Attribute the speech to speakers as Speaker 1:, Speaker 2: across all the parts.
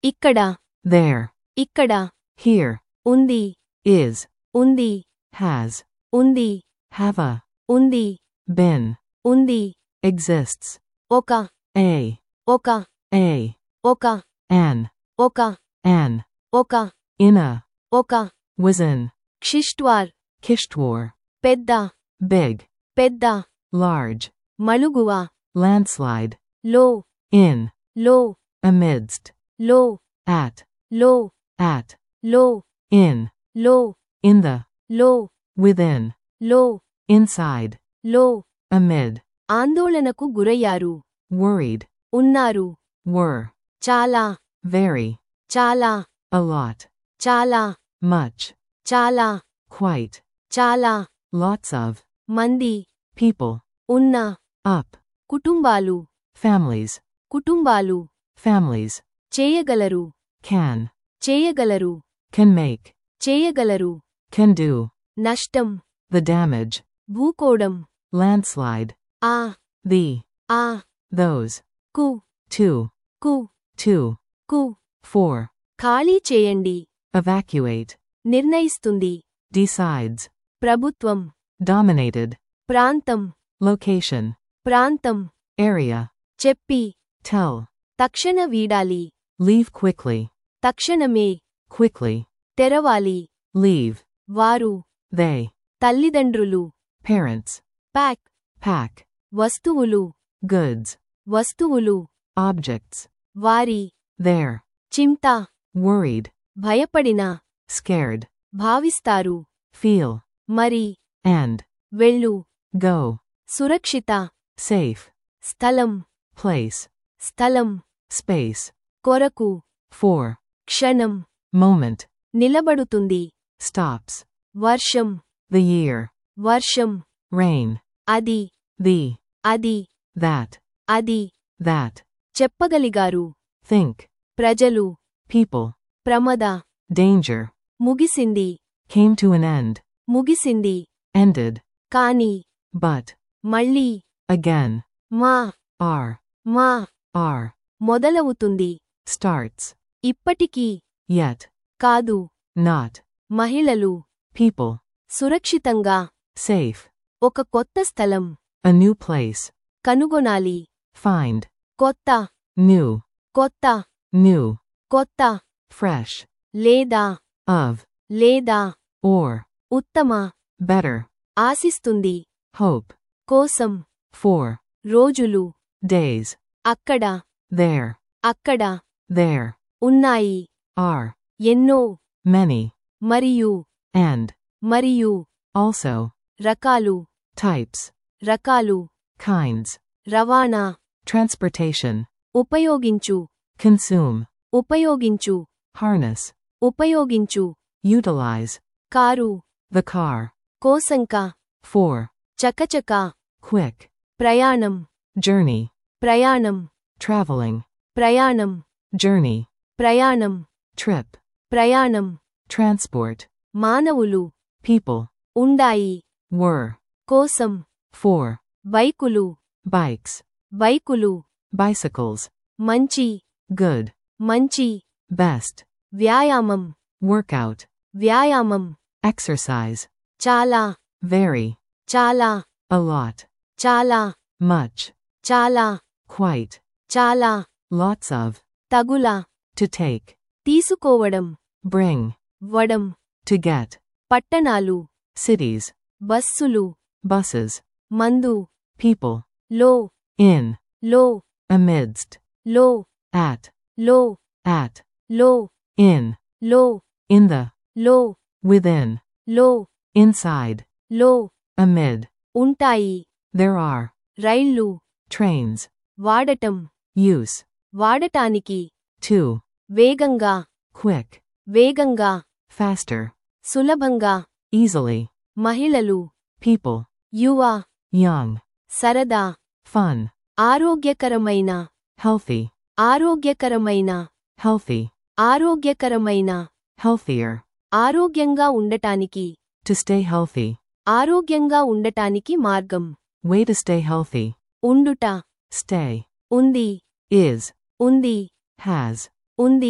Speaker 1: ఇక్కడ
Speaker 2: there,
Speaker 1: ఇక్కడ
Speaker 2: here,
Speaker 1: ఉంది
Speaker 2: is,
Speaker 1: ఉంది
Speaker 2: has,
Speaker 1: ఉంది
Speaker 2: have a,
Speaker 1: ఉంది
Speaker 2: been,
Speaker 1: ఉంది
Speaker 2: exists,
Speaker 1: ఒక
Speaker 2: a,
Speaker 1: ఒక
Speaker 2: a,
Speaker 1: ఒక
Speaker 2: an,
Speaker 1: ఒక
Speaker 2: an,
Speaker 1: ఒక
Speaker 2: in a,
Speaker 1: ఒక
Speaker 2: was in,
Speaker 1: క్షిష్ట్వార్
Speaker 2: Kishtwar,
Speaker 1: పెద్ద
Speaker 2: big,
Speaker 1: పెద్ద
Speaker 2: large,
Speaker 1: మలుగువ
Speaker 2: landslide,
Speaker 1: లో
Speaker 2: in,
Speaker 1: లో
Speaker 2: amidst,
Speaker 1: లో
Speaker 2: at,
Speaker 1: లో
Speaker 2: at,
Speaker 1: లో
Speaker 2: in,
Speaker 1: లో
Speaker 2: in the,
Speaker 1: లో
Speaker 2: within,
Speaker 1: లో
Speaker 2: inside,
Speaker 1: లో
Speaker 2: amid,
Speaker 1: ఆందోళనకు గురయ్యారు
Speaker 2: worried,
Speaker 1: ఉన్నారు
Speaker 2: were,
Speaker 1: చాలా
Speaker 2: very,
Speaker 1: చాలా
Speaker 2: a lot,
Speaker 1: చాలా
Speaker 2: much,
Speaker 1: చాలా
Speaker 2: quite,
Speaker 1: చాలా
Speaker 2: lots of,
Speaker 1: మంది
Speaker 2: people,
Speaker 1: ఉన్న
Speaker 2: up,
Speaker 1: కుటుంబాలు
Speaker 2: families,
Speaker 1: కుటుంబాలు
Speaker 2: families,
Speaker 1: చేయగలరు
Speaker 2: can,
Speaker 1: చేయగలరు
Speaker 2: can make,
Speaker 1: చేయగలరు
Speaker 2: can do,
Speaker 1: నష్టం
Speaker 2: the damage,
Speaker 1: భూకోడం
Speaker 2: landslide,
Speaker 1: ఆ
Speaker 2: the,
Speaker 1: ఆ
Speaker 2: those,
Speaker 1: కు
Speaker 2: two,
Speaker 1: కు
Speaker 2: two,
Speaker 1: కు
Speaker 2: four,
Speaker 1: ఖాళీ చేయండి
Speaker 2: evacuate,
Speaker 1: నిర్ణయిస్తుంది
Speaker 2: decides,
Speaker 1: ప్రభుత్వం
Speaker 2: dominated,
Speaker 1: ప్రాంతం
Speaker 2: location,
Speaker 1: ప్రాంతం
Speaker 2: area,
Speaker 1: చెప్పి
Speaker 2: tell,
Speaker 1: తక్షణ వీడాలి
Speaker 2: leave quickly,
Speaker 1: తక్షణమే
Speaker 2: quickly,
Speaker 1: తెరవాలి
Speaker 2: leave,
Speaker 1: వారు
Speaker 2: they,
Speaker 1: తల్లిదండ్రులు
Speaker 2: parents,
Speaker 1: ప్యాక్
Speaker 2: pack,
Speaker 1: వస్తువులు
Speaker 2: goods,
Speaker 1: వస్తువులు
Speaker 2: objects,
Speaker 1: వారి
Speaker 2: there,
Speaker 1: చింత
Speaker 2: worried,
Speaker 1: భయపడిన
Speaker 2: scared,
Speaker 1: భావిస్తారు
Speaker 2: feel,
Speaker 1: మరి
Speaker 2: and,
Speaker 1: వెళ్ళు
Speaker 2: go,
Speaker 1: సురక్షిత
Speaker 2: safe,
Speaker 1: స్థలం
Speaker 2: place,
Speaker 1: స్థలం
Speaker 2: space,
Speaker 1: కొరకు
Speaker 2: for,
Speaker 1: క్షణం
Speaker 2: moment,
Speaker 1: నిలబడుతుంది
Speaker 2: stops,
Speaker 1: వర్షం
Speaker 2: the year,
Speaker 1: వర్షం
Speaker 2: rain,
Speaker 1: అది
Speaker 2: the,
Speaker 1: అది
Speaker 2: that,
Speaker 1: అది
Speaker 2: that,
Speaker 1: చెప్పగలిగారు
Speaker 2: think,
Speaker 1: ప్రజలు
Speaker 2: people,
Speaker 1: ప్రమద
Speaker 2: danger,
Speaker 1: ముగిసింది
Speaker 2: came to an end,
Speaker 1: ముగిసింది
Speaker 2: ended,
Speaker 1: కాని
Speaker 2: but,
Speaker 1: మళ్ళీ
Speaker 2: again,
Speaker 1: మా
Speaker 2: are,
Speaker 1: మా
Speaker 2: are,
Speaker 1: మొదలవుతుంది
Speaker 2: starts,
Speaker 1: ఇప్పటికీ
Speaker 2: yet,
Speaker 1: కాదు
Speaker 2: not,
Speaker 1: మహిళలు
Speaker 2: people,
Speaker 1: సురక్షితంగా
Speaker 2: safe,
Speaker 1: ఒక కొత్త స్థలం
Speaker 2: a new place,
Speaker 1: కనుగొనాలి
Speaker 2: find,
Speaker 1: కొత్త
Speaker 2: new,
Speaker 1: కొత్త
Speaker 2: new,
Speaker 1: కొత్త
Speaker 2: fresh,
Speaker 1: లేదా
Speaker 2: of,
Speaker 1: లేదా
Speaker 2: or,
Speaker 1: ఉత్తమ
Speaker 2: better,
Speaker 1: ఆశిస్తుంది
Speaker 2: hope,
Speaker 1: కోసం
Speaker 2: for,
Speaker 1: రోజులు
Speaker 2: days,
Speaker 1: అక్కడ
Speaker 2: there,
Speaker 1: అక్కడ
Speaker 2: there,
Speaker 1: ఉన్నాయి
Speaker 2: are,
Speaker 1: ఎన్నో
Speaker 2: many,
Speaker 1: మరియు
Speaker 2: and,
Speaker 1: మరియు
Speaker 2: also,
Speaker 1: రకాలు
Speaker 2: types,
Speaker 1: రకాలు
Speaker 2: kinds,
Speaker 1: రవాణా
Speaker 2: transportation,
Speaker 1: ఉపయోగించు
Speaker 2: consume,
Speaker 1: ఉపయోగించు
Speaker 2: harness,
Speaker 1: ఉపయోగించు
Speaker 2: utilize,
Speaker 1: కారు
Speaker 2: the car,
Speaker 1: కోసంక
Speaker 2: for,
Speaker 1: చకచక
Speaker 2: quick,
Speaker 1: ప్రయాణం
Speaker 2: journey,
Speaker 1: ప్రయాణం
Speaker 2: traveling,
Speaker 1: ప్రయాణం
Speaker 2: journey,
Speaker 1: ప్రయాణం
Speaker 2: trip,
Speaker 1: ప్రయాణం
Speaker 2: transport,
Speaker 1: మానవులు
Speaker 2: people,
Speaker 1: ఉండాయి
Speaker 2: were,
Speaker 1: కోసం
Speaker 2: for,
Speaker 1: బైకులు
Speaker 2: bikes,
Speaker 1: బైకులు
Speaker 2: bicycles,
Speaker 1: మంచి
Speaker 2: good,
Speaker 1: మంచి
Speaker 2: best,
Speaker 1: వ్యాయామం
Speaker 2: workout,
Speaker 1: వ్యాయామం
Speaker 2: exercise,
Speaker 1: చాలా
Speaker 2: very,
Speaker 1: చాలా
Speaker 2: a lot,
Speaker 1: చాలా
Speaker 2: much,
Speaker 1: చాలా
Speaker 2: quite,
Speaker 1: చాలా
Speaker 2: lots of,
Speaker 1: తగుల
Speaker 2: to take,
Speaker 1: తీసుకోవడం
Speaker 2: bring,
Speaker 1: వడం
Speaker 2: to get,
Speaker 1: పట్టణాలు
Speaker 2: cities,
Speaker 1: బస్సులు
Speaker 2: buses,
Speaker 1: మందు
Speaker 2: people,
Speaker 1: లో
Speaker 2: in,
Speaker 1: లో
Speaker 2: amidst,
Speaker 1: లో
Speaker 2: at,
Speaker 1: లో
Speaker 2: at,
Speaker 1: లో
Speaker 2: in,
Speaker 1: లో
Speaker 2: in the,
Speaker 1: లో
Speaker 2: within,
Speaker 1: లో
Speaker 2: inside,
Speaker 1: లో
Speaker 2: amid,
Speaker 1: ఉంటాయి
Speaker 2: there are,
Speaker 1: రైళ్లు
Speaker 2: trains,
Speaker 1: వాడటం
Speaker 2: use,
Speaker 1: వాడటానికి
Speaker 2: to,
Speaker 1: వేగంగా
Speaker 2: quick,
Speaker 1: వేగంగా
Speaker 2: faster,
Speaker 1: సులభంగా
Speaker 2: easily,
Speaker 1: మహిళలు
Speaker 2: people,
Speaker 1: యువ
Speaker 2: young,
Speaker 1: సరదా
Speaker 2: fun,
Speaker 1: ఆరోగ్యకరమైన
Speaker 2: healthy,
Speaker 1: ఆరోగ్యకరమైన
Speaker 2: healthy,
Speaker 1: ఆరోగ్యకరమైన
Speaker 2: healthier,
Speaker 1: ఆరోగ్యంగా ఉండటానికి
Speaker 2: to stay healthy,
Speaker 1: ఆరోగ్యంగా ఉండటానికి మార్గం
Speaker 2: way to stay healthy,
Speaker 1: ఉండుట
Speaker 2: stay,
Speaker 1: ఉంది
Speaker 2: is,
Speaker 1: ఉంది
Speaker 2: has,
Speaker 1: ఉంది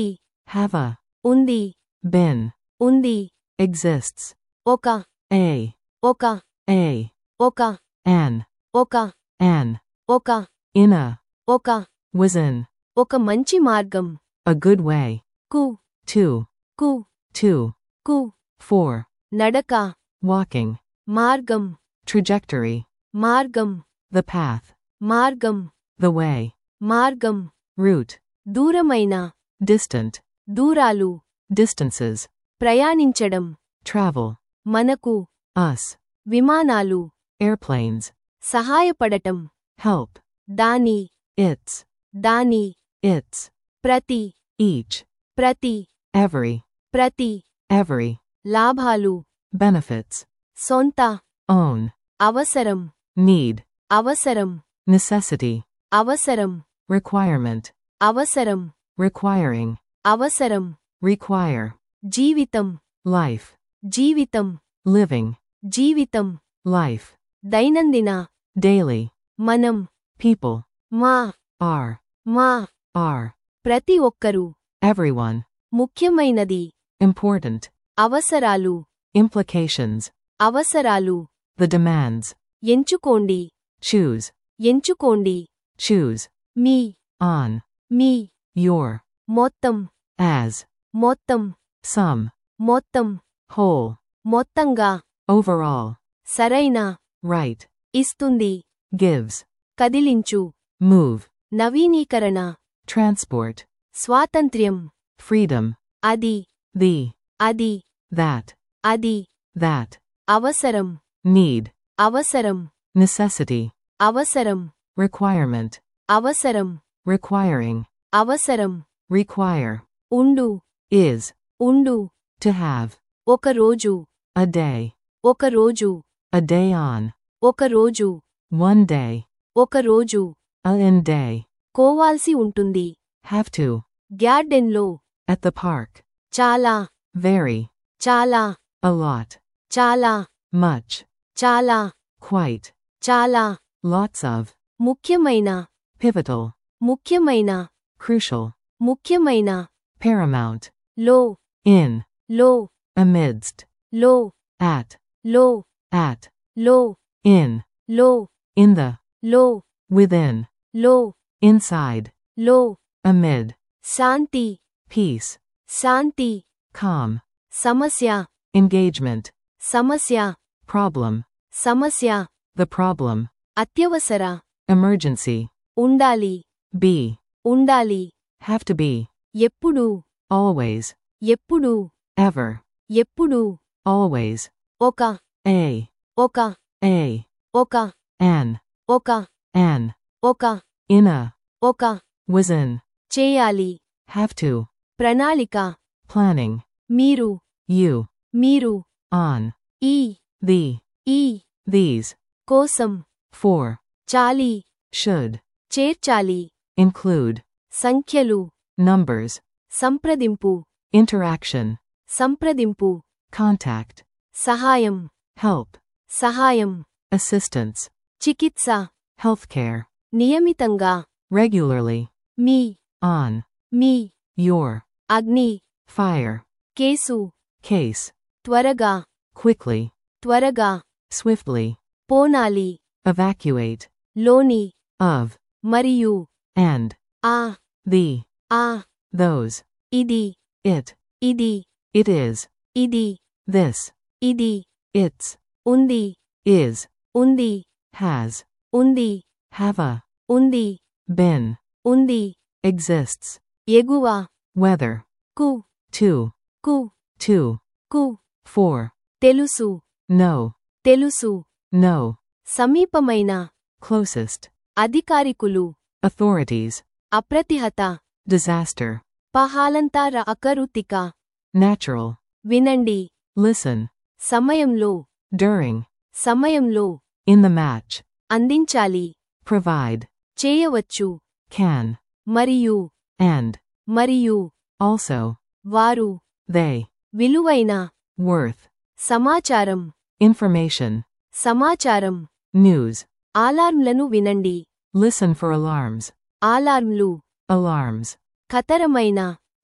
Speaker 2: have a,
Speaker 1: ఉంది
Speaker 2: been,
Speaker 1: ఉంది
Speaker 2: exists,
Speaker 1: ఒక
Speaker 2: a,
Speaker 1: ఒక
Speaker 2: a,
Speaker 1: ఒక
Speaker 2: an,
Speaker 1: ఒక
Speaker 2: an,
Speaker 1: ఒక
Speaker 2: in a,
Speaker 1: ఒక
Speaker 2: was in,
Speaker 1: ఒక మంచి మార్గం
Speaker 2: a good way,
Speaker 1: కు
Speaker 2: to,
Speaker 1: కు
Speaker 2: to,
Speaker 1: కు
Speaker 2: for,
Speaker 1: నడక
Speaker 2: walking,
Speaker 1: మార్గం
Speaker 2: trajectory,
Speaker 1: మార్గం
Speaker 2: the path,
Speaker 1: మార్గం
Speaker 2: the way,
Speaker 1: మార్గం
Speaker 2: route,
Speaker 1: దూరమైన
Speaker 2: distant,
Speaker 1: దూరాలు
Speaker 2: distances,
Speaker 1: ప్రయాణించడం
Speaker 2: travel,
Speaker 1: మనకు
Speaker 2: us,
Speaker 1: విమానాలు
Speaker 2: airplanes,
Speaker 1: సహాయపడటం
Speaker 2: help,
Speaker 1: దాని
Speaker 2: its,
Speaker 1: దాని
Speaker 2: its,
Speaker 1: ప్రతి
Speaker 2: each,
Speaker 1: ప్రతి
Speaker 2: every,
Speaker 1: ప్రతి
Speaker 2: every,
Speaker 1: లాభాలు
Speaker 2: benefits,
Speaker 1: సొంత
Speaker 2: own,
Speaker 1: అవసరం
Speaker 2: need,
Speaker 1: అవసరం
Speaker 2: necessity,
Speaker 1: అవసరం
Speaker 2: requirement,
Speaker 1: అవసరం
Speaker 2: requiring,
Speaker 1: అవసరం
Speaker 2: require,
Speaker 1: జీవితం
Speaker 2: life,
Speaker 1: జీవితం
Speaker 2: living,
Speaker 1: జీవితం
Speaker 2: life,
Speaker 1: దైనందిన
Speaker 2: daily,
Speaker 1: మనం
Speaker 2: people,
Speaker 1: మా
Speaker 2: are,
Speaker 1: మా
Speaker 2: are,
Speaker 1: ప్రతి ఒక్కరూ
Speaker 2: everyone,
Speaker 1: ముఖ్యమైనది
Speaker 2: important,
Speaker 1: అవసరాలు
Speaker 2: implications,
Speaker 1: అవసరాలు
Speaker 2: the demands,
Speaker 1: ఎంచుకోండి
Speaker 2: choose,
Speaker 1: ఎంచుకోండి
Speaker 2: choose,
Speaker 1: మీ
Speaker 2: on,
Speaker 1: మీ
Speaker 2: your,
Speaker 1: మొత్తం
Speaker 2: as,
Speaker 1: మొత్తం
Speaker 2: some,
Speaker 1: మొత్తం
Speaker 2: whole,
Speaker 1: మొత్తంగా
Speaker 2: overall,
Speaker 1: సరైన
Speaker 2: right,
Speaker 1: ఇస్తుంది
Speaker 2: gives,
Speaker 1: కదిలించు
Speaker 2: move,
Speaker 1: నవీనీకరణ
Speaker 2: transport,
Speaker 1: స్వాతంత్ర్యం
Speaker 2: freedom,
Speaker 1: అది
Speaker 2: the,
Speaker 1: అది
Speaker 2: that,
Speaker 1: అది
Speaker 2: that,
Speaker 1: అవసరం
Speaker 2: need,
Speaker 1: అవసరం
Speaker 2: necessity,
Speaker 1: అవసరం
Speaker 2: requirement,
Speaker 1: అవసరం
Speaker 2: requiring,
Speaker 1: అవసరం
Speaker 2: require,
Speaker 1: ఉండు
Speaker 2: is,
Speaker 1: ఉండు
Speaker 2: to have,
Speaker 1: ఒక రోజు
Speaker 2: a day,
Speaker 1: ఒక రోజు
Speaker 2: a day on,
Speaker 1: ఒక రోజు
Speaker 2: one day,
Speaker 1: ఒక రోజు
Speaker 2: a in day,
Speaker 1: కోవాల్సి ఉంటుంది
Speaker 2: have to,
Speaker 1: గ్యార్డెన్లో
Speaker 2: at the park,
Speaker 1: చాలా
Speaker 2: very,
Speaker 1: చాలా
Speaker 2: a lot,
Speaker 1: చాలా
Speaker 2: much,
Speaker 1: చాలా
Speaker 2: quite,
Speaker 1: చాలా
Speaker 2: lots of,
Speaker 1: ముఖ్యమైన
Speaker 2: pivotal,
Speaker 1: ముఖ్యమైన
Speaker 2: crucial,
Speaker 1: ముఖ్యమైన
Speaker 2: paramount,
Speaker 1: లో
Speaker 2: in,
Speaker 1: లో
Speaker 2: amidst,
Speaker 1: లో
Speaker 2: at,
Speaker 1: లో
Speaker 2: at,
Speaker 1: లో
Speaker 2: in,
Speaker 1: లో
Speaker 2: in the,
Speaker 1: లో
Speaker 2: within,
Speaker 1: లో
Speaker 2: inside,
Speaker 1: లో
Speaker 2: amid,
Speaker 1: శాంతి
Speaker 2: peace,
Speaker 1: శాంతి
Speaker 2: calm,
Speaker 1: సమస్య
Speaker 2: engagement,
Speaker 1: సమస్య
Speaker 2: problem,
Speaker 1: సమస్య
Speaker 2: the problem,
Speaker 1: అత్యవసర
Speaker 2: emergency,
Speaker 1: ఉండాలి
Speaker 2: be,
Speaker 1: ఉండాలి
Speaker 2: have to be,
Speaker 1: ఎప్పుడు
Speaker 2: always,
Speaker 1: ఎప్పుడు
Speaker 2: ever,
Speaker 1: ఎప్పుడు
Speaker 2: always,
Speaker 1: ఒక
Speaker 2: a,
Speaker 1: ఒక
Speaker 2: a,
Speaker 1: ఒక
Speaker 2: an,
Speaker 1: ఒక
Speaker 2: an,
Speaker 1: ఒక
Speaker 2: in a,
Speaker 1: ఒక
Speaker 2: was in,
Speaker 1: చేయాలి
Speaker 2: have to,
Speaker 1: ప్రణాళిక
Speaker 2: planning,
Speaker 1: మీరు
Speaker 2: you,
Speaker 1: మీరు
Speaker 2: on,
Speaker 1: ఈ
Speaker 2: the,
Speaker 1: ఈ
Speaker 2: these,
Speaker 1: కోసం
Speaker 2: for,
Speaker 1: చాలి
Speaker 2: should,
Speaker 1: చేర్చాలి
Speaker 2: include,
Speaker 1: సంఖ్యలు
Speaker 2: numbers,
Speaker 1: సంప్రదింపు
Speaker 2: interaction,
Speaker 1: సంప్రదింపు
Speaker 2: contact,
Speaker 1: సహాయం
Speaker 2: help,
Speaker 1: సహాయం
Speaker 2: assistance,
Speaker 1: చికిత్స
Speaker 2: healthcare,
Speaker 1: నియమితంగా
Speaker 2: regularly,
Speaker 1: మీ
Speaker 2: on,
Speaker 1: మీ
Speaker 2: your,
Speaker 1: అగ్ని
Speaker 2: fire,
Speaker 1: కేసు
Speaker 2: case,
Speaker 1: త్వరగా
Speaker 2: quickly,
Speaker 1: త్వరగా
Speaker 2: swiftly,
Speaker 1: పోనాలి
Speaker 2: evacuate,
Speaker 1: లోని
Speaker 2: of,
Speaker 1: మరియు
Speaker 2: and,
Speaker 1: ఆ
Speaker 2: the,
Speaker 1: ఆ
Speaker 2: those,
Speaker 1: ఇది
Speaker 2: it,
Speaker 1: ఇది
Speaker 2: it is,
Speaker 1: ఇది
Speaker 2: this,
Speaker 1: ఇది
Speaker 2: its,
Speaker 1: ఉంది
Speaker 2: is,
Speaker 1: ఉంది
Speaker 2: has,
Speaker 1: ఉంది
Speaker 2: have a,
Speaker 1: ఉంది
Speaker 2: been,
Speaker 1: ఉంది
Speaker 2: exists,
Speaker 1: ఎగువ
Speaker 2: whether,
Speaker 1: కు
Speaker 2: to,
Speaker 1: కు
Speaker 2: to,
Speaker 1: కు
Speaker 2: for,
Speaker 1: తెలుసు
Speaker 2: no,
Speaker 1: తెలుసు
Speaker 2: no,
Speaker 1: సమీపమైన
Speaker 2: closest,
Speaker 1: అధికారికులు
Speaker 2: authorities,
Speaker 1: అప్రతిహత
Speaker 2: disaster,
Speaker 1: పహాలంతార అకరుతిక
Speaker 2: natural,
Speaker 1: వినండి
Speaker 2: listen,
Speaker 1: సమయంలో
Speaker 2: during,
Speaker 1: సమయంలో
Speaker 2: in the match,
Speaker 1: అందించాలి
Speaker 2: provide,
Speaker 1: చేయవచ్చు
Speaker 2: can,
Speaker 1: మరియు
Speaker 2: and,
Speaker 1: మరియు
Speaker 2: also,
Speaker 1: వారు
Speaker 2: they,
Speaker 1: విలువైన
Speaker 2: worth,
Speaker 1: సమాచారం
Speaker 2: information,
Speaker 1: సమాచారం
Speaker 2: news,
Speaker 1: అలార్మ్లను వినండి
Speaker 2: listen for alarms,
Speaker 1: అలార్మ్లు
Speaker 2: alarms,
Speaker 1: ఖతరమైన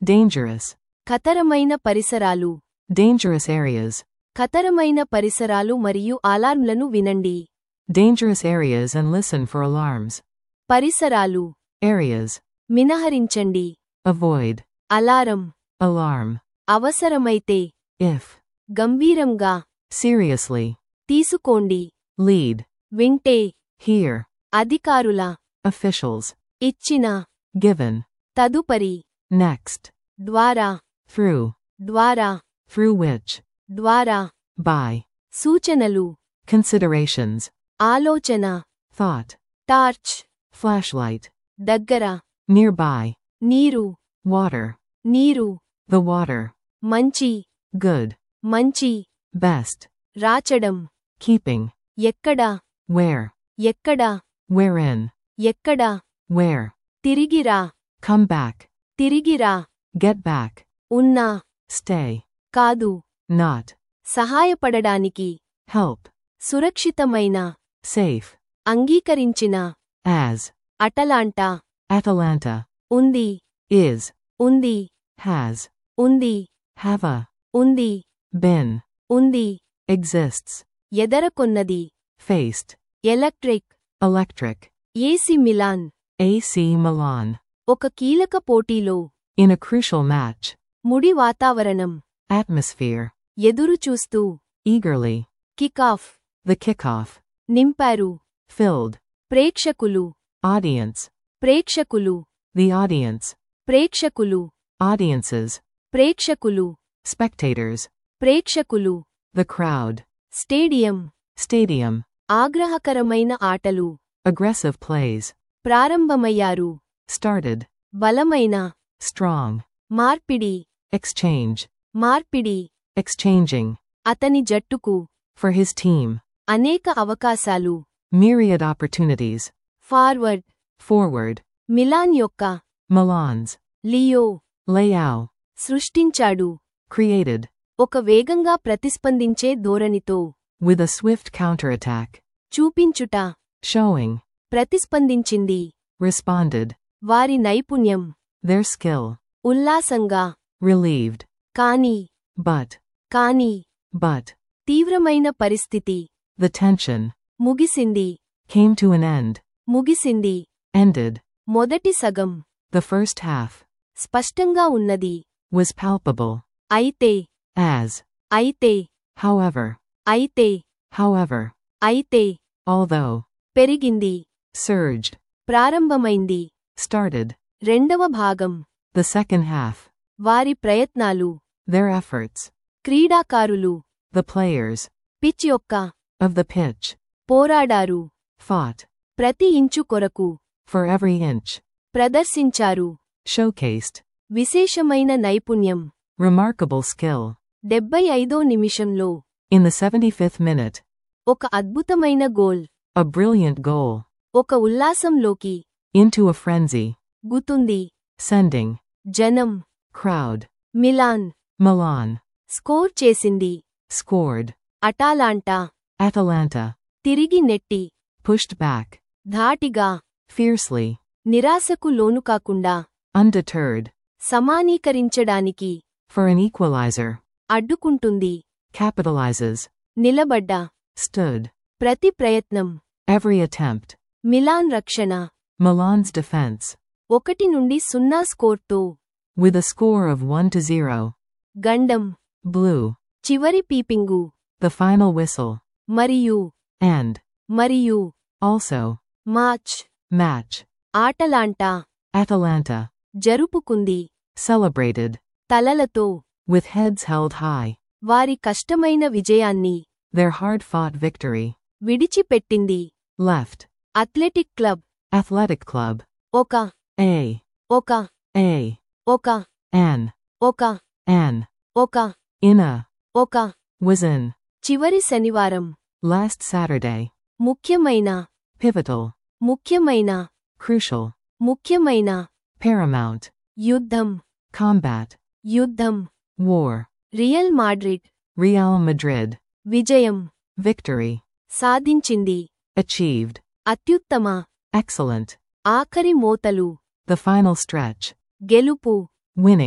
Speaker 2: Dangerous.
Speaker 1: ఖతరమైన పరిసరాలు
Speaker 2: Dangerous areas.
Speaker 1: ఖతరమైన పరిసరాలు మరియు అలార్మ్లను వినండి
Speaker 2: Dangerous areas and listen for alarms.
Speaker 1: పరిసరాలు
Speaker 2: Areas.
Speaker 1: మినహరించండి
Speaker 2: Avoid.
Speaker 1: Alarm
Speaker 2: Alarm.
Speaker 1: అవసరమైతే
Speaker 2: If.
Speaker 1: గంభీరంగా
Speaker 2: Seriously.
Speaker 1: తీసుకోండి
Speaker 2: Lead.
Speaker 1: వింటే
Speaker 2: Hear.
Speaker 1: అధికారుల
Speaker 2: Officials.
Speaker 1: ఇచ్చిన
Speaker 2: Given.
Speaker 1: తదుపరి
Speaker 2: Next.
Speaker 1: ద్వారా
Speaker 2: Through.
Speaker 1: ద్వారా
Speaker 2: Through which.
Speaker 1: ద్వారా
Speaker 2: By.
Speaker 1: సూచనలు
Speaker 2: Considerations.
Speaker 1: ఆలోచన
Speaker 2: Thought.
Speaker 1: Torch
Speaker 2: Flashlight.
Speaker 1: దగ్గర
Speaker 2: Nearby.
Speaker 1: నీరు
Speaker 2: Water.
Speaker 1: నీరు
Speaker 2: The water.
Speaker 1: మంచి
Speaker 2: Good.
Speaker 1: మంచి
Speaker 2: Best.
Speaker 1: రాచడం
Speaker 2: Keeping.
Speaker 1: ఎక్కడ
Speaker 2: Where.
Speaker 1: ఎక్కడ
Speaker 2: Wherein.
Speaker 1: ఎక్కడ
Speaker 2: Where.
Speaker 1: తిరిగిరా
Speaker 2: Come back.
Speaker 1: తిరిగిరా
Speaker 2: Get back.
Speaker 1: ఉన్నా
Speaker 2: Stay.
Speaker 1: కాదు
Speaker 2: Not.
Speaker 1: సహాయపడడానికి
Speaker 2: Help.
Speaker 1: సురక్షితమైన
Speaker 2: Safe.
Speaker 1: అంగీకరించిన
Speaker 2: As.
Speaker 1: Atalanta
Speaker 2: Atalanta.
Speaker 1: ఉంది
Speaker 2: Is.
Speaker 1: ఉంది
Speaker 2: Has.
Speaker 1: ఉంది
Speaker 2: Have a.
Speaker 1: ఉంది
Speaker 2: Been.
Speaker 1: ఉంది
Speaker 2: Exists.
Speaker 1: ఎదరకొన్నది
Speaker 2: Faced.
Speaker 1: Electric
Speaker 2: Electric.
Speaker 1: AC Milan
Speaker 2: AC Milan.
Speaker 1: ఒక కీలక పోటీలో
Speaker 2: In a crucial match.
Speaker 1: ముడి వాతావరణం
Speaker 2: Atmosphere.
Speaker 1: ఎదురుచూస్తూ
Speaker 2: Eagerly.
Speaker 1: Kickoff
Speaker 2: The kickoff.
Speaker 1: నింపారు
Speaker 2: Filled.
Speaker 1: ప్రేక్షకులు
Speaker 2: Audience.
Speaker 1: ప్రేక్షకులు
Speaker 2: The audience.
Speaker 1: ప్రేక్షకులు
Speaker 2: Audiences.
Speaker 1: ప్రేక్షకులు
Speaker 2: Spectators.
Speaker 1: ప్రేక్షకులు
Speaker 2: The crowd.
Speaker 1: Stadium
Speaker 2: Stadium.
Speaker 1: ఆగ్రహకరమైన ఆటలు
Speaker 2: Aggressive plays.
Speaker 1: ప్రారంభమయ్యారు
Speaker 2: Started.
Speaker 1: బలమైన
Speaker 2: Strong.
Speaker 1: మార్పిడి
Speaker 2: Exchange.
Speaker 1: మార్పిడి
Speaker 2: Exchanging.
Speaker 1: అతని జట్టుకు
Speaker 2: For his team.
Speaker 1: అనేక అవకాశాలు
Speaker 2: Myriad opportunities.
Speaker 1: Forward
Speaker 2: Forward.
Speaker 1: Milan యొక్క
Speaker 2: Milan's.
Speaker 1: Leao
Speaker 2: Leao.
Speaker 1: సృష్టించాడు
Speaker 2: Created.
Speaker 1: ఒక వేగంగా ప్రతిస్పందించే ధోరణితో
Speaker 2: With a swift counterattack.
Speaker 1: చూపించుట
Speaker 2: Showing.
Speaker 1: ప్రతిస్పందించింది
Speaker 2: Responded.
Speaker 1: వారి నైపుణ్యం
Speaker 2: Their skill.
Speaker 1: ఉల్లాసంగా
Speaker 2: Relieved.
Speaker 1: కాని
Speaker 2: But.
Speaker 1: కాని
Speaker 2: But.
Speaker 1: తీవ్రమైన పరిస్థితి
Speaker 2: The tension.
Speaker 1: ముగిసింది
Speaker 2: Came to an end.
Speaker 1: ముగిసింది
Speaker 2: Ended.
Speaker 1: మొదటి సగం
Speaker 2: The first half.
Speaker 1: స్పష్టంగా ఉన్నది
Speaker 2: Was palpable.
Speaker 1: అయితే
Speaker 2: As.
Speaker 1: అయితే
Speaker 2: However.
Speaker 1: అయితే
Speaker 2: However.
Speaker 1: అయితే
Speaker 2: Although.
Speaker 1: పెరిగింది
Speaker 2: Surged.
Speaker 1: ప్రారంభమైంది
Speaker 2: Started.
Speaker 1: రెండవ భాగం
Speaker 2: The second half.
Speaker 1: వారి ప్రయత్నాలు
Speaker 2: Their efforts.
Speaker 1: క్రీడాకారులు
Speaker 2: The players.
Speaker 1: పిచ్ యొక్క
Speaker 2: Of the pitch.
Speaker 1: పోరాడారు
Speaker 2: Fought.
Speaker 1: ప్రతి ఇంచు కొరకు
Speaker 2: For every inch.
Speaker 1: ప్రదర్శించారు
Speaker 2: Showcased.
Speaker 1: విశేషమైన నైపుణ్యం
Speaker 2: Remarkable skill.
Speaker 1: డెబ్బై ఐదో నిమిషంలో
Speaker 2: In the 75th minute.
Speaker 1: ఒక అద్భుతమైన గోల్
Speaker 2: A brilliant goal.
Speaker 1: ఒక ఉల్లాసంలోకి
Speaker 2: Into a frenzy.
Speaker 1: గుతుంది
Speaker 2: Sending.
Speaker 1: జనం
Speaker 2: Crowd.
Speaker 1: Milan
Speaker 2: Milan.
Speaker 1: స్కోర్ చేసింది
Speaker 2: Scored.
Speaker 1: Atalanta
Speaker 2: Atalanta.
Speaker 1: తిరిగి నెట్టి
Speaker 2: Pushed back.
Speaker 1: ధాటిగా
Speaker 2: Fiercely.
Speaker 1: నిరాశకు లోనుకాకుండా
Speaker 2: Undeterred.
Speaker 1: సమానీకరించడానికి
Speaker 2: For an equalizer.
Speaker 1: అడ్డుకుంటుంది
Speaker 2: Capitalizes.
Speaker 1: నిలబడ్డ
Speaker 2: Stood.
Speaker 1: ప్రతి ప్రయత్నం
Speaker 2: Every attempt.
Speaker 1: మిలాన్ రక్షణ
Speaker 2: Milan's defense.
Speaker 1: ఒకటి నుండి సున్నా స్కోర్తో
Speaker 2: With a score of 1 to 0.
Speaker 1: గండం
Speaker 2: Blue.
Speaker 1: చివరి పీపింగు
Speaker 2: The final whistle.
Speaker 1: మరియు
Speaker 2: And.
Speaker 1: మరియు
Speaker 2: Also.
Speaker 1: Match
Speaker 2: Match.
Speaker 1: Atalanta
Speaker 2: Atalanta.
Speaker 1: జరుపుకుంది
Speaker 2: Celebrated.
Speaker 1: తలలతో
Speaker 2: With heads held high.
Speaker 1: వారి కష్టమైన విజయాన్ని
Speaker 2: Their hard fought victory.
Speaker 1: విడిచిపెట్టింది
Speaker 2: Left.
Speaker 1: Athletic Club
Speaker 2: Athletic Club.
Speaker 1: ఒక
Speaker 2: A.
Speaker 1: ఒక
Speaker 2: A.
Speaker 1: ఒక
Speaker 2: An.
Speaker 1: ఒక
Speaker 2: An.
Speaker 1: ఒక
Speaker 2: In a.
Speaker 1: ఒక
Speaker 2: Was in.
Speaker 1: చివరి శనివారం
Speaker 2: Last Saturday.
Speaker 1: ముఖ్యమైన
Speaker 2: Pivotal.
Speaker 1: ముఖ్యమైన
Speaker 2: Crucial.
Speaker 1: ముఖ్యమైన
Speaker 2: Paramount.
Speaker 1: యుద్ధం
Speaker 2: Combat.
Speaker 1: యుద్ధం
Speaker 2: War.
Speaker 1: Real Madrid
Speaker 2: Real Madrid.
Speaker 1: విజయం
Speaker 2: Victory.
Speaker 1: సాధించింది
Speaker 2: Achieved.
Speaker 1: అత్యుత్తమ
Speaker 2: Excellent.
Speaker 1: ఆఖరి మోతలు
Speaker 2: The final stretch.
Speaker 1: గెలుపు
Speaker 2: Winning.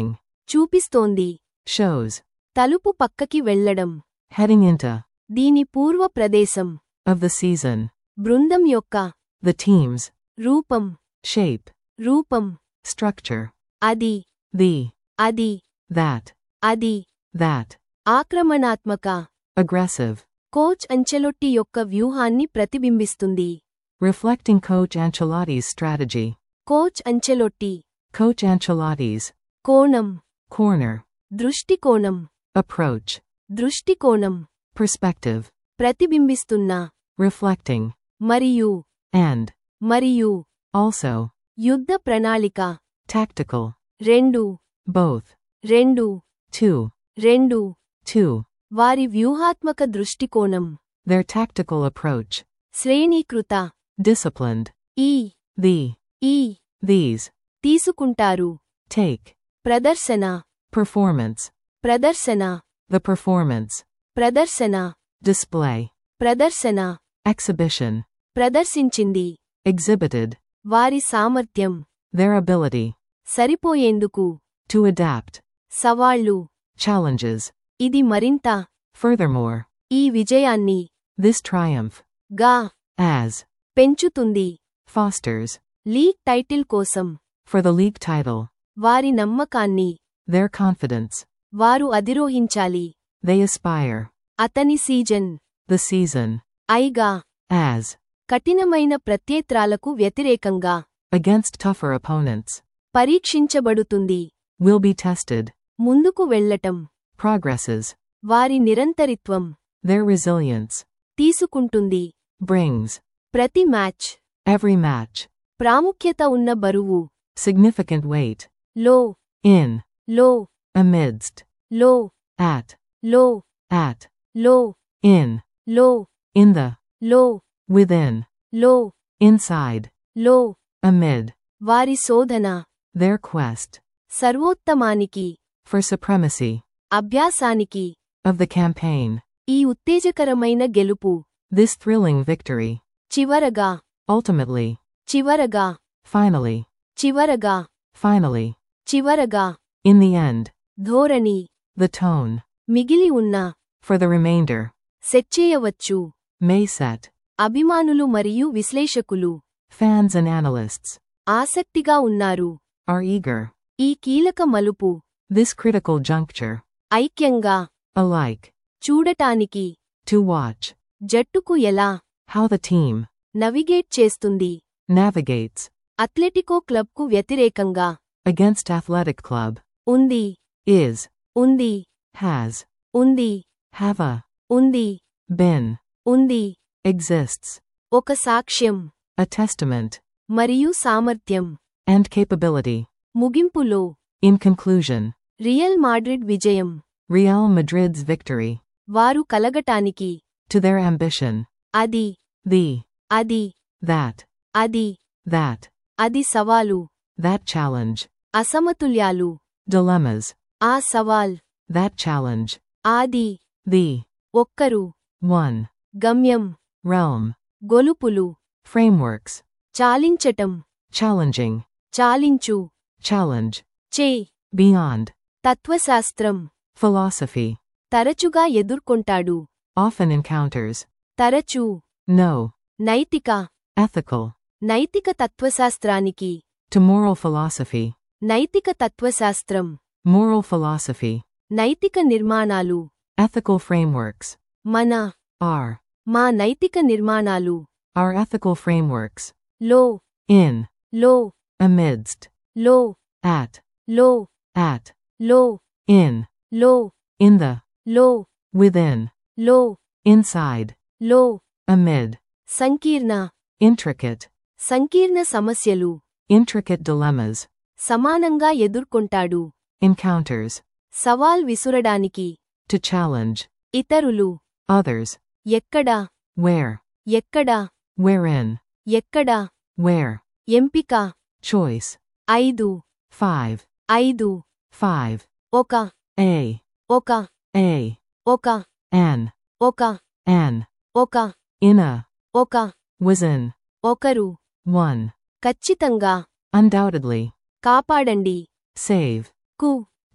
Speaker 1: చూపిస్తోంది
Speaker 2: shows,
Speaker 1: తలుపు పక్కకి వెళ్లడం
Speaker 2: heading into,
Speaker 1: దీని పూర్వ ప్రదేశం
Speaker 2: of the season,
Speaker 1: బృందం యొక్క
Speaker 2: the team's,
Speaker 1: రూపం
Speaker 2: shape,
Speaker 1: రూపం
Speaker 2: structure,
Speaker 1: అది
Speaker 2: the,
Speaker 1: అది
Speaker 2: that,
Speaker 1: అది
Speaker 2: that,
Speaker 1: ఆక్రమణాత్మక
Speaker 2: aggressive,
Speaker 1: కోచ్ అంచెలొట్టి యొక్క వ్యూహాన్ని ప్రతిబింబిస్తుంది
Speaker 2: reflecting Coach Ancelotti's strategy.
Speaker 1: Coach Ancelotti
Speaker 2: Coach Ancelotti's,
Speaker 1: కోణం
Speaker 2: corner,
Speaker 1: దృష్టికోణం
Speaker 2: approach,
Speaker 1: దృష్టికోణం
Speaker 2: perspective,
Speaker 1: ప్రతిబింబిస్తున్న
Speaker 2: reflecting,
Speaker 1: మరియు
Speaker 2: and,
Speaker 1: మరియు
Speaker 2: also,
Speaker 1: యుద్ధ ప్రణాళిక
Speaker 2: tactical,
Speaker 1: రెండు
Speaker 2: both,
Speaker 1: రెండు
Speaker 2: two,
Speaker 1: రెండు
Speaker 2: two,
Speaker 1: వారి వ్యూహాత్మక దృష్టికోణం
Speaker 2: their tactical approach,
Speaker 1: శ్రేణీకృత
Speaker 2: disciplined,
Speaker 1: ఈ
Speaker 2: the,
Speaker 1: ఈ
Speaker 2: these,
Speaker 1: తీసుకుంటారు
Speaker 2: take,
Speaker 1: ప్రదర్శన
Speaker 2: performance,
Speaker 1: ప్రదర్శన
Speaker 2: the performance,
Speaker 1: ప్రదర్శన
Speaker 2: display,
Speaker 1: ప్రదర్శన
Speaker 2: exhibition,
Speaker 1: ప్రదర్శించింది
Speaker 2: exhibited,
Speaker 1: వారి సామర్థ్యం
Speaker 2: their ability,
Speaker 1: సరిపోయేందుకు
Speaker 2: to adapt,
Speaker 1: సవాళ్లు
Speaker 2: challenges.
Speaker 1: ఇది మరింత
Speaker 2: Furthermore,
Speaker 1: ఈ విజయాన్ని
Speaker 2: this triumph,
Speaker 1: గా
Speaker 2: as,
Speaker 1: పెంచుతుంది
Speaker 2: fosters,
Speaker 1: లీగ్ టైటిల్ కోసం
Speaker 2: for the league title,
Speaker 1: వారి నమ్మకాన్ని
Speaker 2: their confidence,
Speaker 1: వారు అధిరోహించాలి
Speaker 2: they aspire,
Speaker 1: అతని సీజన్
Speaker 2: the season,
Speaker 1: ఐగా
Speaker 2: as,
Speaker 1: కఠినమైన ప్రత్యేత్రాలకు వ్యతిరేకంగా
Speaker 2: against tougher opponents,
Speaker 1: పరీక్షించబడుతుంది
Speaker 2: will be tested,
Speaker 1: ముందుకు వెళ్లటం
Speaker 2: progresses,
Speaker 1: వారి నిరంతరిత్వం
Speaker 2: their resilience,
Speaker 1: తీసుకుంటుంది
Speaker 2: brings,
Speaker 1: ప్రతి మ్యాచ్
Speaker 2: every match,
Speaker 1: ప్రాముఖ్యత ఉన్న బరువు
Speaker 2: significant weight,
Speaker 1: లో
Speaker 2: in,
Speaker 1: లో
Speaker 2: amidst,
Speaker 1: లో
Speaker 2: at,
Speaker 1: లో
Speaker 2: at,
Speaker 1: లో
Speaker 2: in,
Speaker 1: లో
Speaker 2: in the,
Speaker 1: లో
Speaker 2: within,
Speaker 1: లో
Speaker 2: inside,
Speaker 1: లో
Speaker 2: amid,
Speaker 1: వారి శోధన
Speaker 2: their quest,
Speaker 1: సర్వోత్తమానికి
Speaker 2: for supremacy,
Speaker 1: అభ్యాసానికి
Speaker 2: of the campaign,
Speaker 1: ఈ ఉత్తేజకరమైన గెలుపు
Speaker 2: this thrilling victory,
Speaker 1: చివరగా
Speaker 2: ultimately,
Speaker 1: చివరగా
Speaker 2: finally,
Speaker 1: చివరగా
Speaker 2: finally,
Speaker 1: చివరగా
Speaker 2: in the end,
Speaker 1: ధోరణి
Speaker 2: the tone,
Speaker 1: మిగిలి ఉన్న
Speaker 2: for the remainder,
Speaker 1: సెట్ చేయవచ్చు
Speaker 2: may set,
Speaker 1: అభిమానులు మరియు విశ్లేషకులు
Speaker 2: fans and analysts,
Speaker 1: ఆసక్తిగా ఉన్నారు
Speaker 2: are eager,
Speaker 1: ఈ కీలక మలుపు
Speaker 2: this critical juncture,
Speaker 1: ఐక్యంగా
Speaker 2: alike,
Speaker 1: చూడటానికి
Speaker 2: to watch,
Speaker 1: జట్టుకు ఎలా
Speaker 2: how the team,
Speaker 1: నవిగేట్ చేస్తుంది
Speaker 2: navigates,
Speaker 1: అథ్లెటికో క్లబ్కు వ్యతిరేకంగా
Speaker 2: against Athletic Club,
Speaker 1: ఉంది
Speaker 2: is,
Speaker 1: ఉంది
Speaker 2: has,
Speaker 1: ఉంది
Speaker 2: have a,
Speaker 1: ఉంది
Speaker 2: been,
Speaker 1: ఉంది
Speaker 2: exists,
Speaker 1: ఒక సాక్ష్యం
Speaker 2: a testament,
Speaker 1: మరియు సామర్థ్యం
Speaker 2: and capability.
Speaker 1: ముగింపులో
Speaker 2: In conclusion,
Speaker 1: రియల్ మాడ్రిడ్ విజయం
Speaker 2: Real Madrid's victory,
Speaker 1: వారు కలగటానికి
Speaker 2: to their ambition,
Speaker 1: అది
Speaker 2: the,
Speaker 1: అది
Speaker 2: that,
Speaker 1: అది
Speaker 2: that,
Speaker 1: అది సవాలు
Speaker 2: that challenge,
Speaker 1: అసమతుల్యాలు
Speaker 2: dilemmas,
Speaker 1: ఆ సవాల్
Speaker 2: that challenge,
Speaker 1: ఆది
Speaker 2: the,
Speaker 1: ఒక్కరు
Speaker 2: one,
Speaker 1: గమ్యం
Speaker 2: realm,
Speaker 1: గొలుపులు
Speaker 2: frameworks,
Speaker 1: చాలించటం
Speaker 2: challenging,
Speaker 1: చాలించు
Speaker 2: challenge,
Speaker 1: చే
Speaker 2: beyond,
Speaker 1: తత్వశాస్త్రం
Speaker 2: philosophy,
Speaker 1: తరచుగా ఎదుర్కొంటాడు
Speaker 2: often encounters,
Speaker 1: తరచూ
Speaker 2: no,
Speaker 1: నైతిక
Speaker 2: ethical,
Speaker 1: నైతిక తత్వశాస్త్రానికి
Speaker 2: to moral philosophy,
Speaker 1: నైతిక తత్వశాస్త్రం
Speaker 2: moral philosophy,
Speaker 1: నైతిక నిర్మాణాలు
Speaker 2: ethical frameworks,
Speaker 1: మన
Speaker 2: are,
Speaker 1: మా నైతిక నిర్మాణాలు
Speaker 2: our ethical frameworks,
Speaker 1: లో
Speaker 2: in,
Speaker 1: లో
Speaker 2: amidst,
Speaker 1: లో
Speaker 2: at,
Speaker 1: లో
Speaker 2: at,
Speaker 1: లో
Speaker 2: in,
Speaker 1: లో
Speaker 2: in the,
Speaker 1: లో
Speaker 2: within,
Speaker 1: లో
Speaker 2: inside,
Speaker 1: లో
Speaker 2: amid,
Speaker 1: సంకీర్ణ
Speaker 2: intricate,
Speaker 1: సంకీర్ణ సమస్యలు
Speaker 2: intricate dilemmas,
Speaker 1: సమానంగా ఎదుర్కొంటాడు
Speaker 2: encounters,
Speaker 1: సవాల్ విసురడానికి
Speaker 2: to challenge,
Speaker 1: ఇతరులు
Speaker 2: others,
Speaker 1: ఎక్కడ
Speaker 2: where,
Speaker 1: ఎక్కడ
Speaker 2: wherein,
Speaker 1: ఎక్కడ
Speaker 2: where,
Speaker 1: ఎంపిక
Speaker 2: choice,
Speaker 1: ఐదు
Speaker 2: five,
Speaker 1: ఐదు
Speaker 2: five,
Speaker 1: ఒక
Speaker 2: a,
Speaker 1: ఒక
Speaker 2: a,
Speaker 1: ఒక
Speaker 2: an,
Speaker 1: ఒక
Speaker 2: an,
Speaker 1: ఒక
Speaker 2: in a,
Speaker 1: ఒక
Speaker 2: was in,
Speaker 1: ఒకరు
Speaker 2: one,
Speaker 1: ఖచ్చితంగా
Speaker 2: undoubtedly,
Speaker 1: కాపాడండి
Speaker 2: save,
Speaker 1: కు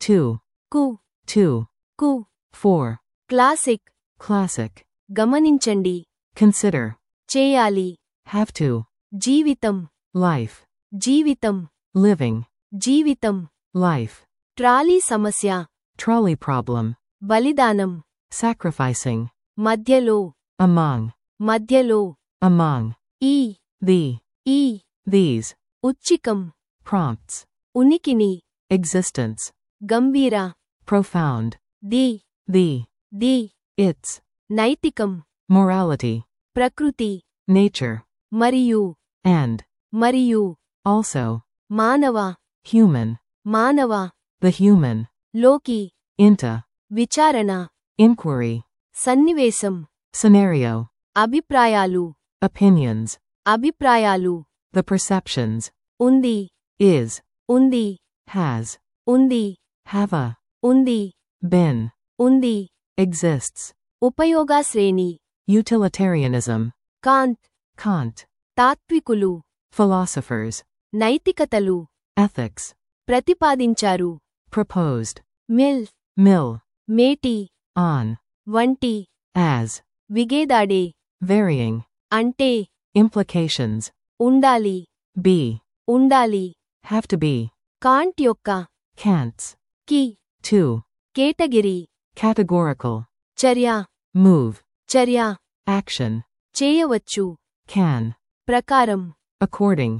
Speaker 2: two,
Speaker 1: కు
Speaker 2: two,
Speaker 1: కు
Speaker 2: four,
Speaker 1: క్లాసిక్
Speaker 2: classic,
Speaker 1: గమనించండి
Speaker 2: consider,
Speaker 1: చేయాలి
Speaker 2: have to,
Speaker 1: జీవితం
Speaker 2: life,
Speaker 1: జీవితం
Speaker 2: living,
Speaker 1: జీవితం
Speaker 2: life,
Speaker 1: ట్రాలీ సమస్య
Speaker 2: trolley problem,
Speaker 1: బలిదానం
Speaker 2: sacrificing,
Speaker 1: మధ్యలో
Speaker 2: among,
Speaker 1: మధ్యలో
Speaker 2: among,
Speaker 1: ఈ
Speaker 2: the,
Speaker 1: ఈ
Speaker 2: these,
Speaker 1: ఉచ్చికం
Speaker 2: prompts,
Speaker 1: ఉనికిని
Speaker 2: existence,
Speaker 1: గంభీర
Speaker 2: profound,
Speaker 1: the
Speaker 2: the,
Speaker 1: the
Speaker 2: its,
Speaker 1: నైతికం
Speaker 2: morality,
Speaker 1: ప్రకృతి
Speaker 2: nature,
Speaker 1: మరియు
Speaker 2: and,
Speaker 1: మరియు
Speaker 2: also,
Speaker 1: మానవ
Speaker 2: human,
Speaker 1: మానవ
Speaker 2: the human,
Speaker 1: లోకి
Speaker 2: into,
Speaker 1: విచారణ
Speaker 2: inquiry,
Speaker 1: సన్నివేశం
Speaker 2: scenario,
Speaker 1: అభిప్రాయాలు
Speaker 2: opinions,
Speaker 1: అభిప్రాయాలు
Speaker 2: the perceptions,
Speaker 1: ఉంది
Speaker 2: is,
Speaker 1: ఉంది
Speaker 2: has,
Speaker 1: ఉంది
Speaker 2: have a,
Speaker 1: ఉంది
Speaker 2: been,
Speaker 1: ఉంది
Speaker 2: exists,
Speaker 1: ఉపయోగా శ్రేణి
Speaker 2: utilitarianism,
Speaker 1: కాంత్
Speaker 2: Kant,
Speaker 1: తాత్వికులు
Speaker 2: philosophers,
Speaker 1: నైతికతలు
Speaker 2: ethics,
Speaker 1: ప్రతిపాదించారు
Speaker 2: proposed,
Speaker 1: మిల్
Speaker 2: mill,
Speaker 1: మేటి
Speaker 2: on,
Speaker 1: వంటి
Speaker 2: as,
Speaker 1: విగేదాడే
Speaker 2: varying,
Speaker 1: అంటే
Speaker 2: implications,
Speaker 1: ఉండాలి
Speaker 2: be,
Speaker 1: ఉండాలి
Speaker 2: have to be,
Speaker 1: కాంట్ యొక్క
Speaker 2: can'ts,
Speaker 1: కి
Speaker 2: to,
Speaker 1: కేటగిరీ
Speaker 2: categorical,
Speaker 1: చర్య
Speaker 2: move,
Speaker 1: చర్య
Speaker 2: action,
Speaker 1: చేయవచ్చు
Speaker 2: can,
Speaker 1: ప్రకారం
Speaker 2: according,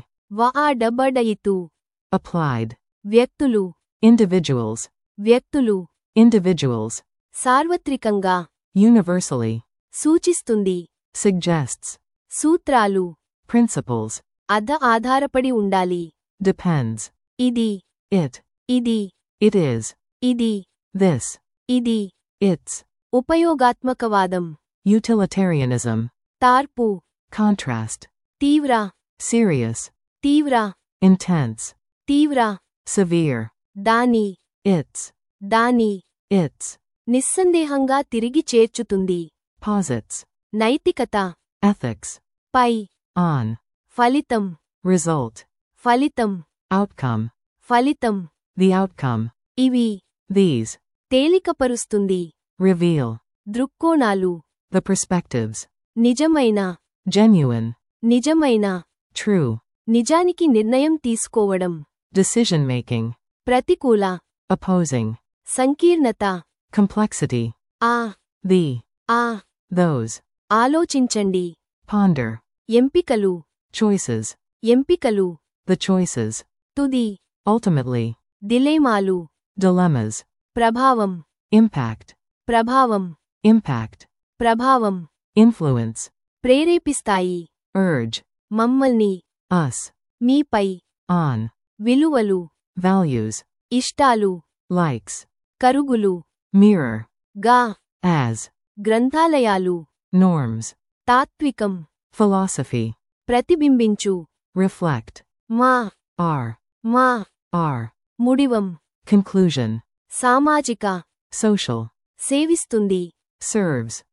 Speaker 1: వాడబడయితూ
Speaker 2: applied,
Speaker 1: వ్యక్తులు
Speaker 2: individuals,
Speaker 1: వ్యక్తులు
Speaker 2: individuals,
Speaker 1: సార్వత్రికంగా
Speaker 2: universally,
Speaker 1: సూచిస్తుంది
Speaker 2: suggests,
Speaker 1: సూత్రాలు
Speaker 2: principles,
Speaker 1: అద ఆధారపడి ఉండాలి
Speaker 2: depends,
Speaker 1: ఇది
Speaker 2: it,
Speaker 1: ఇది
Speaker 2: it is,
Speaker 1: ఇది
Speaker 2: this,
Speaker 1: ఇది
Speaker 2: its,
Speaker 1: ఉపయోగాత్మకవాదం
Speaker 2: utilitarianism,
Speaker 1: తార్పు
Speaker 2: contrast,
Speaker 1: తీవ్ర
Speaker 2: serious,
Speaker 1: తీవ్ర
Speaker 2: intense,
Speaker 1: తీవ్ర
Speaker 2: severe,
Speaker 1: దాని
Speaker 2: its,
Speaker 1: దాని
Speaker 2: its,
Speaker 1: నిస్సందేహంగా తిరిగి చేర్చుతుంది
Speaker 2: posits,
Speaker 1: నైతికత
Speaker 2: ethics,
Speaker 1: పై
Speaker 2: on,
Speaker 1: ఫలితం
Speaker 2: result,
Speaker 1: ఫలితం
Speaker 2: outcome,
Speaker 1: ఫలితం
Speaker 2: the outcome,
Speaker 1: ఇవి
Speaker 2: these,
Speaker 1: తేలికపరుస్తుంది
Speaker 2: reveal,
Speaker 1: దృక్కోణాలు
Speaker 2: the perspectives,
Speaker 1: నిజమైన
Speaker 2: genuine,
Speaker 1: నిజమైన
Speaker 2: true,
Speaker 1: నిజానికి నిర్ణయం తీసుకోవడం
Speaker 2: decision making,
Speaker 1: ప్రతికూల
Speaker 2: opposing,
Speaker 1: సంకీర్ణత
Speaker 2: complexity,
Speaker 1: ఆ
Speaker 2: the,
Speaker 1: ఆ
Speaker 2: those,
Speaker 1: ఆలోచించండి
Speaker 2: ponder,
Speaker 1: ఎంపికలు
Speaker 2: choices,
Speaker 1: ఎంపికలు
Speaker 2: the choices,
Speaker 1: తుది
Speaker 2: ultimately,
Speaker 1: దిలేమాలు
Speaker 2: dilemmas,
Speaker 1: ప్రభావం
Speaker 2: impact,
Speaker 1: ప్రభావం
Speaker 2: impact,
Speaker 1: ప్రభావం
Speaker 2: influence,
Speaker 1: ప్రేరేపిస్తాయి
Speaker 2: urge,
Speaker 1: మమ్మల్ని
Speaker 2: us,
Speaker 1: మీపై
Speaker 2: on,
Speaker 1: విలువలు
Speaker 2: values,
Speaker 1: ఇష్టాలు
Speaker 2: likes,
Speaker 1: కరుగులు
Speaker 2: mirror,
Speaker 1: గా
Speaker 2: as,
Speaker 1: గ్రంథాలయాలు
Speaker 2: norms,
Speaker 1: తాత్వికం
Speaker 2: philosophy,
Speaker 1: ప్రతిబింబించు
Speaker 2: reflect,
Speaker 1: మా
Speaker 2: are,
Speaker 1: మా
Speaker 2: are,
Speaker 1: ముడివం
Speaker 2: conclusion,
Speaker 1: సామాజిక
Speaker 2: social,
Speaker 1: సేవిస్తుంది
Speaker 2: serves,